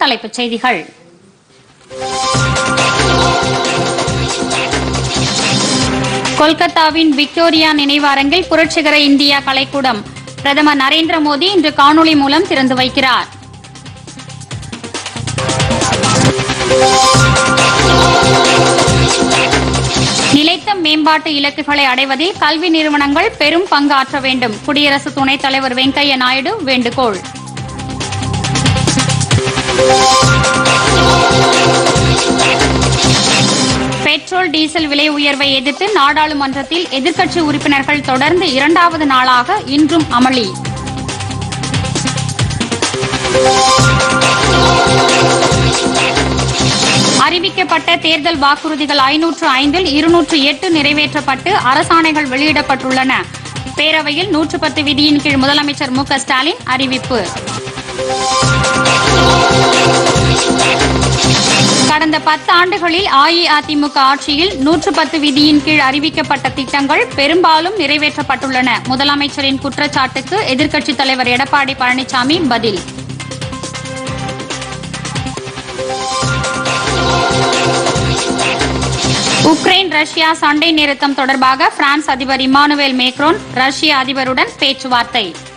தலைப்புச் செய்திகள் கொல்கத்தாவின் விக்டோரியா நினைவாரங்கில் புரட்சிகர இந்தியா கலைக்கூடம் பிரதமர் நரேந்திர மோடி இன்று காணொலி மூலம் திறந்து வைக்கிறார் நிலைத்த மேம்பாட்டு இலக்குகளை அடைவதில் கல்வி நிறுவனங்கள் பெரும் பங்கு ஆற்ற வேண்டும் குடியரசு துணைத் தலைவர் வெங்கையா நாயுடு வேண்டுகோள் பெட்ரோல் டீசல் விலை உயர்வை எதிர்த்து நாடாளுமன்றத்தில் எதிர்க்கட்சி உறுப்பினர்கள் தொடர்ந்து இரண்டாவது நாளாக இன்றும் அமளி அறிவிக்கப்பட்ட தேர்தல் வாக்குறுதிகள் ஐநூற்று ஐந்தில் இருநூற்று எட்டு நிறைவேற்றப்பட்டு அரசாணைகள் வெளியிடப்பட்டுள்ளன பேரவையில் நூற்று பத்து விதியின் கீழ் முதலமைச்சர் மு க ஸ்டாலின் அறிவிப்பு கடந்த பத்து ஆண்டுகளில் அஇஅதிமுக ஆட்சியில் நூற்று பத்து விதியின் கீழ் அறிவிக்கப்பட்ட திட்டங்கள் பெரும்பாலும் நிறைவேற்றப்பட்டுள்ளன முதலமைச்சரின் குற்றச்சாட்டுக்கு எதிர்க்கட்சித் தலைவர் எடப்பாடி பழனிசாமி பதில் உக்ரைன் ரஷ்யா சண்டை நிறுத்தம் தொடர்பாக பிரான்ஸ் அதிபர் இமானுவேல் மேக்ரோன் ரஷ்ய அதிபருடன் பேச்சுவார்த்தை